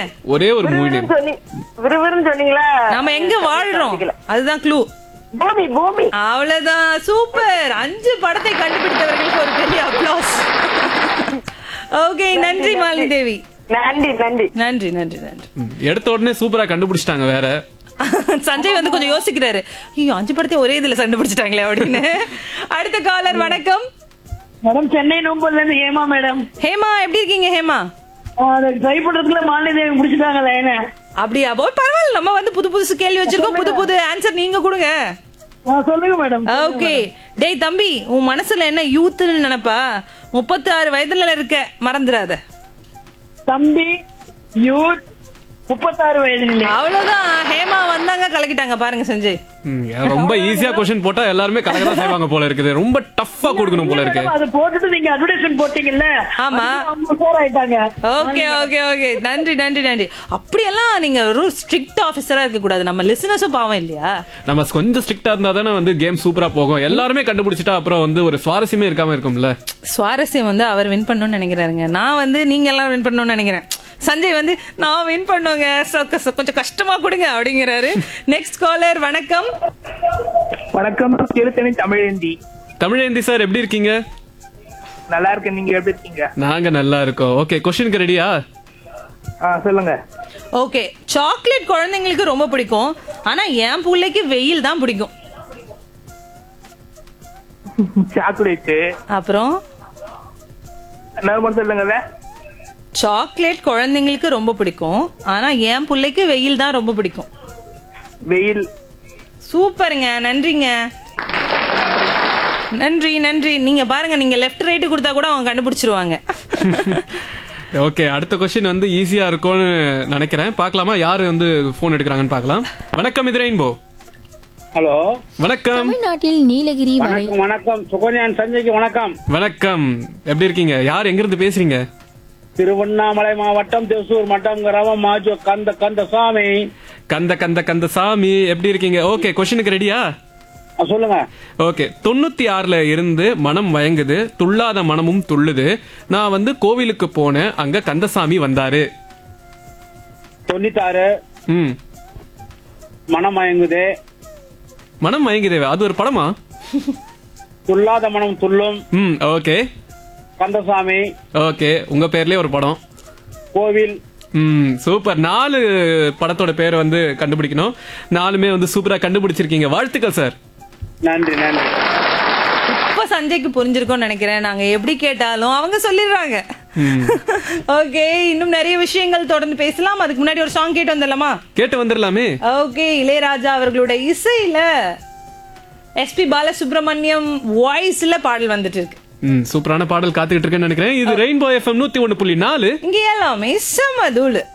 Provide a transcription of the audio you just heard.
ஒரே ஒரு movie name விறுவிறுன்னு சொன்னி- விறுவிறுன்னு சொன்னீங்களா நாம எங்க வாழ்றோம் அதுதான் க்ளூ பூமி பூமி அவ்வளவுதான் சூப்பர் அஞ்சு படத்தை கண்டுபிடித்தவர்களுக்கு ஒரு பெரிய அப்ளாஸ் ஓகே நன்றி மாலினி தேவி நன்றி நன்றி நன்றி நன்றி நன்றி ம். எடுத்த உடனே சூப்பரா கண்டுபிடிச்சிட்டாங்க வேற சஞ்சய் வந்து கொஞ்சம் யோசிக்கிறாரு ஐயோ அஞ்சு படத்தை ஒரே இதுல கண்டுபிடிச்சிட்டாங்களே அப்படின்னு அடுத்த காலர் வணக்கம் மேடம் சென்னை நோம்பல்ல இருந்து ஏமா மேடம் ஹேமா எப்படி இருக்கீங்க ஹேமா அதை ட்ரை பண்றதுக்குள்ள மாநில முடிச்சுட்டாங்க லைன அப்படியா போ பரவாயில்ல நம்ம வந்து புது புதுசு கேள்வி வச்சிருக்கோம் புது புது ஆன்சர் நீங்க கொடுங்க சொல்லுங்க மேடம் ஓகே டேய் தம்பி உன் மனசுல என்ன யூத்னு நினைப்பா முப்பத்தி ஆறு வயதுல இருக்க மறந்துடாத தம்பி யூத் முப்பத்தாறு வயது இல்லை அவ்வளவுதான் ஹேமா வந்தாங்க கலக்கிட்டாங்க பாருங்க சஞ்சய் ம், ரொம்ப ஈஸியா கொஸ்டின் போட்டா எல்லாருமே கலக்கதான் செய்வாங்க போல இருக்குது ரொம்ப டஃப்பா கொடுக்கணும் போல இருக்கு அது போட்டுட்டு நீங்க அட்வர்டைஸ்மெண்ட் போட்டீங்கல்ல ஆமா. அதுக்கு அவங்க ஃபோர் ஆயிட்டாங்க ஓகே ஓகே ஓகே நன்றி நன்றி நன்றி அப்படியெல்லாம் நீங்க ஒரு ஸ்ட்ரிக்ட் ஆபீசரா இருக்க கூடாது நம்ம லிசனர்ஸும் பாவம் இல்லையா நம்ம கொஞ்சம் ஸ்ட்ரிக்டா இருந்தா தானே வந்து கேம் சூப்பரா போகும் எல்லாருமே கண்டுபிடிச்சிட்டா அப்புறம் வந்து ஒரு சுவாரஸ்யமே இருக்காம இருக்கும்ல சுவாரஸ்யம் வந்து அவர் வின் பண்ணணும்னு நினைக்கிறாருங்க நான் வந்து நீங்க எல்லாம் வின் பண்ணணும்னு நினைக்கிறேன் சஞ்சய் வந்து நான் வின் பண்ணுங்க கொஞ்சம் கஷ்டமா கொடுங்க அப்படிங்கிறாரு நெக்ஸ்ட் காலர் வணக்கம் வணக்கம் திருத்தணி தமிழேந்தி தமிழேந்தி சார் எப்படி இருக்கீங்க நல்லா இருக்கேன் நீங்க எப்படி இருக்கீங்க நாங்க நல்லா இருக்கோம் ஓகே கொஸ்டினுக்கு ரெடியா ஆ சொல்லுங்க ஓகே சாக்லேட் குழந்தைங்களுக்கு ரொம்ப பிடிக்கும் ஆனா என் பிள்ளைக்கு வெயில் தான் பிடிக்கும் சாக்லேட்டு அப்புறம் நார்மல் சொல்லுங்க அத. சாக்லேட் குழந்தைங்களுக்கு ரொம்ப பிடிக்கும் ஆனா என் பிள்ளைக்கு வெயில் தான் ரொம்ப பிடிக்கும் வெயில் சூப்பருங்க நன்றிங்க நன்றி நன்றி நீங்க பாருங்க நீங்க லெஃப்ட் ரைட் கொடுத்தா கூட அவங்க கண்டுபிடிச்சிருவாங்க ஓகே அடுத்த கொஸ்டின் வந்து ஈஸியா இருக்கும்னு நினைக்கிறேன் பார்க்கலாமா யாரு வந்து போன் எடுக்கிறாங்கன்னு பார்க்கலாம் வணக்கம் இது ரெயின்போ ஹலோ வணக்கம் தமிழ்நாட்டில் நீலகிரி வரை வணக்கம் வணக்கம் சுகன்யான் சஞ்சய்க்கு வணக்கம் வணக்கம் எப்படி இருக்கீங்க யார் எங்க இருந்து பேசுறீங்க திருவண்ணாமலை மாவட்டம் திருசூர் மட்டம் கிராமம் மாஜோ கந்த கந்தசாமி கந்த கந்த கந்த சாமி எப்படி இருக்கீங்க ஓகே கொஸ்டினுக்கு ரெடியா ஆ, சொல்லுங்க ஓகே தொண்ணூத்தி ஆறுல இருந்து மனம் வயங்குது துள்ளாத மனமும் துள்ளுது நான் வந்து கோவிலுக்கு போனேன் அங்க கந்தசாமி வந்தாரு தொண்ணூத்தாறு ம் மனம் மயங்குது மனம் மயங்குதேவா அது ஒரு படமா துள்ளாத மனம் துள்ளும் ம் ஓகே கந்தசாமி ஓகே உங்க பேர்லயே ஒரு படம் கோவில் ம் சூப்பர் நாலு படத்தோட பேர் வந்து கண்டுபிடிக்கணும் நாலுமே வந்து சூப்பரா கண்டுபிடிச்சிருக்கீங்க வாழ்த்துக்கள் சார் நன்றி நன்றி இப்ப சஞ்சய்க்கு புரிஞ்சிருக்கும்னு நினைக்கிறேன் நாங்க எப்படி கேட்டாலும் அவங்க சொல்லிடுறாங்க ஓகே இன்னும் நிறைய விஷயங்கள் தொடர்ந்து பேசலாம் அதுக்கு முன்னாடி ஒரு சாங் கேட்டு வந்துடலாமா கேட்டு வந்துடலாமே ஓகே இளையராஜா அவர்களோட இசையில எஸ்பி பாலசுப்ரமணியம் வாய்ஸ்ல பாடல் வந்துட்டு இருக்கு ம் சூப்பரான பாடல் காத்துக்கிட்டு இருக்கேன்னு நினைக்கிறேன் இது ரெயின்போ எஃப்எம் நூத்தி ஒண்ணு புள்ளி நாலு இங்க எல்லாமே செம தூளு